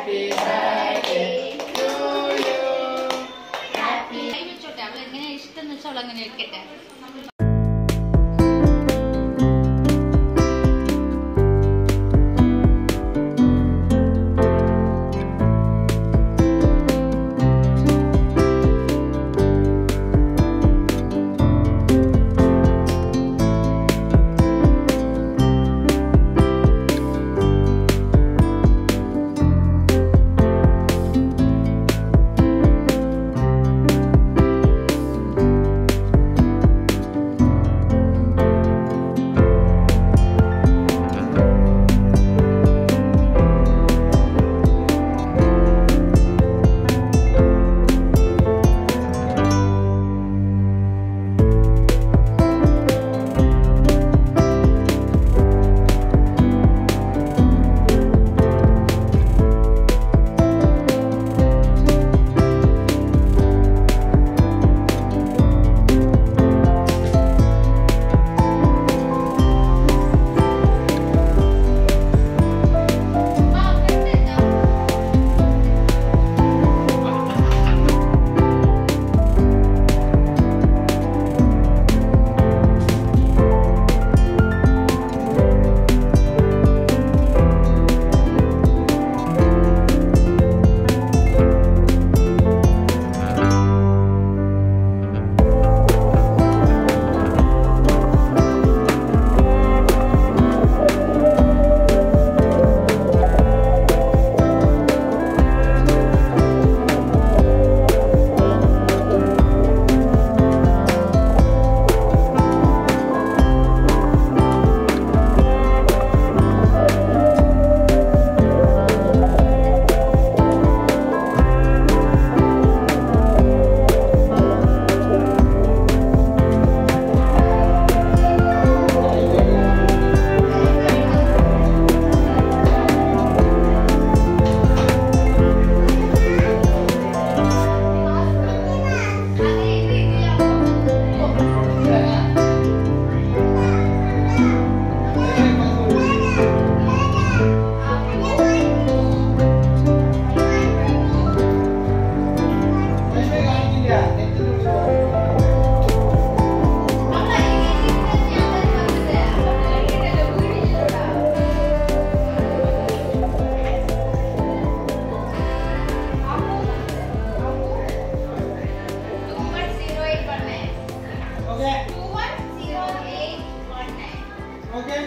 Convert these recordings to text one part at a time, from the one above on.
Happy birthday to you happy കൈ വെച്ചോട്ടെ അവൾ എങ്ങനെ ഇഷ്ടം എന്ന് വെച്ചാൽ അവൾ അങ്ങനെ വെക്കട്ടെ ഓക്കെ ഓക്കെ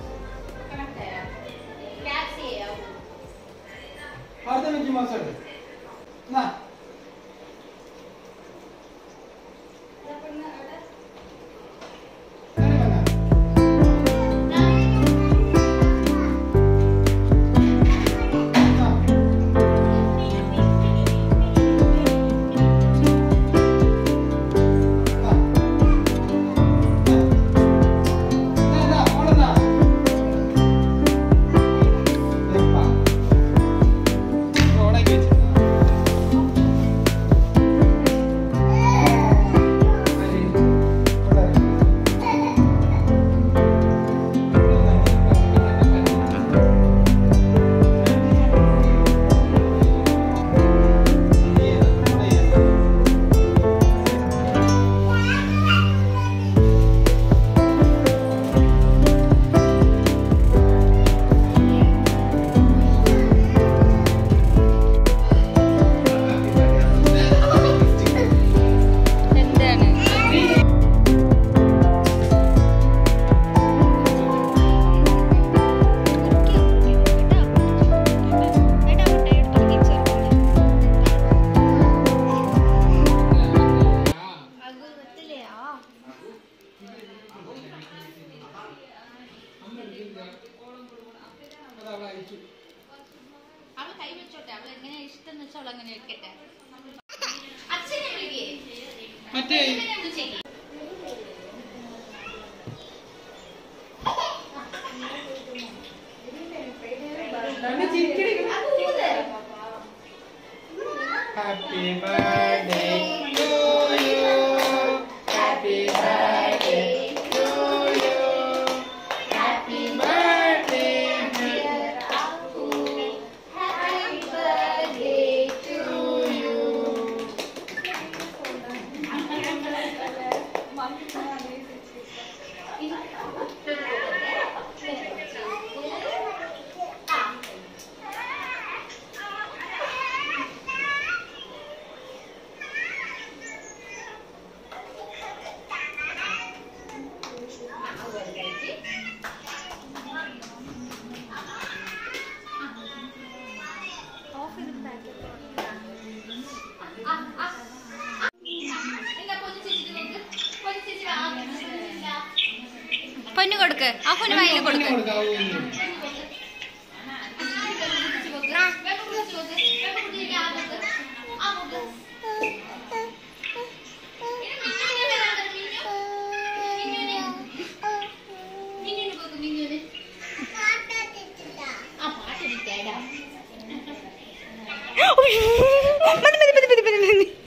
അടുത്ത മിക്കി മാസം ഉണ്ട് എന്നാ അങ്ങനെ വന്നാ. എന്നാ. എന്നാ. എന്നാ, എന്നാ, മോളെന്നാ. ദേ, വാ. ഓണാക്കി വെച്ചിരുന്നോ? ആര്? ഇവിടെ. എന്താണ് അവൾ കൈ വെച്ചോട്ടെ അവൾ എങ്ങനെ ഇഷ്ടം എന്ന് വെച്ചാൽ അവൾ അങ്ങനെ വെക്കട്ടെ അച്ഛനെ വിളിക്കേ മറ്റേ വിളിച്ചേക്ക് happy birthday to you happy birthday to you happy birthday Happy birthday കൊടുക്ക് അഫുന് വായിൽ കൊടുക്ക് മതി മതി മതി മതി മതി മതി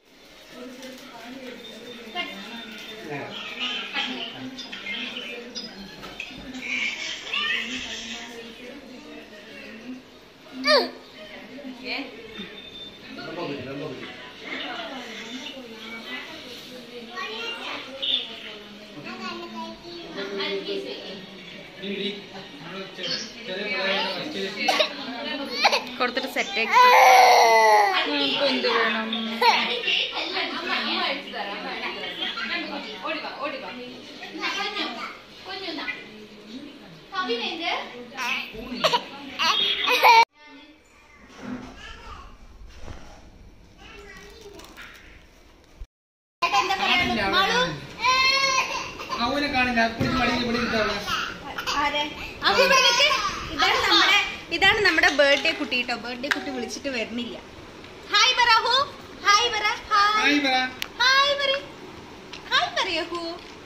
കൊടുത്തിട്ട് സെറ്റ് എന്ത് വേണം അവനെ കാണില്ല പിടിച്ച് മടിയിൽ പിടിച്ചിട്ടാണ് അപ്പൊ ഇവിടെ നിക്ക്. ഇതാണ് നമ്മുടെ ഇതാണ് നമ്മുടെ ബർത്ത്ഡേ കുട്ടി കേട്ടോ ബർത്ത്ഡേ കുട്ടി വിളിച്ചിട്ട് വരുന്നില്ല ഹായ് പറഹു ഹായ് പറ ഹായ് ഹായ് പറ ഹായ് പറ ഹായ് പറയഹു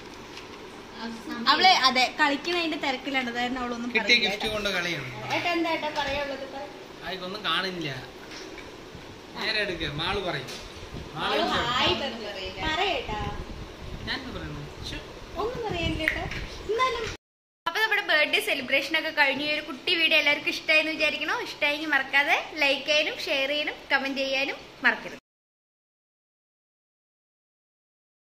അവള് അതെ കളിക്കുന്നതിന്റെ തിരക്കിലാണ് അതായിരുന്നു അവളൊന്നും കിട്ടിയ പറയില്ല ഗിഫ്റ്റ് കൊണ്ട് കളിയാണ് ഏട്ടാ എന്താ ഏട്ടാ പറയാനുള്ളത് പറ. ആയിക്കൊന്നും കാണില്ല നേരെ എടുക്ക മാള് പറയും മാള് അവള് വിളിച്ചോ. ഹായ് പറ- പറയേട്ടാ ഞാൻ എന്താ പറയുന്നത് ശ്ശോ. ഒന്നും പറയാനില്ലേട്ടാ എന്നാലും അപ്പൊ നമ്മുടെ ബർത്ത്ഡേ സെലിബ്രേഷൻ ഒക്കെ കഴിഞ്ഞു ഈ ഒരു കുട്ടി വീഡിയോ എല്ലാവർക്കും ഇഷ്ടമായി എന്ന് വിചാരിക്കണോ ഇഷ്ടമായെങ്കിൽ മറക്കാതെ ലൈക്ക് ചെയ്യാനും ഷെയർ ചെയ്യാനും കമന്റ് ചെയ്യാനും മറക്കരുത്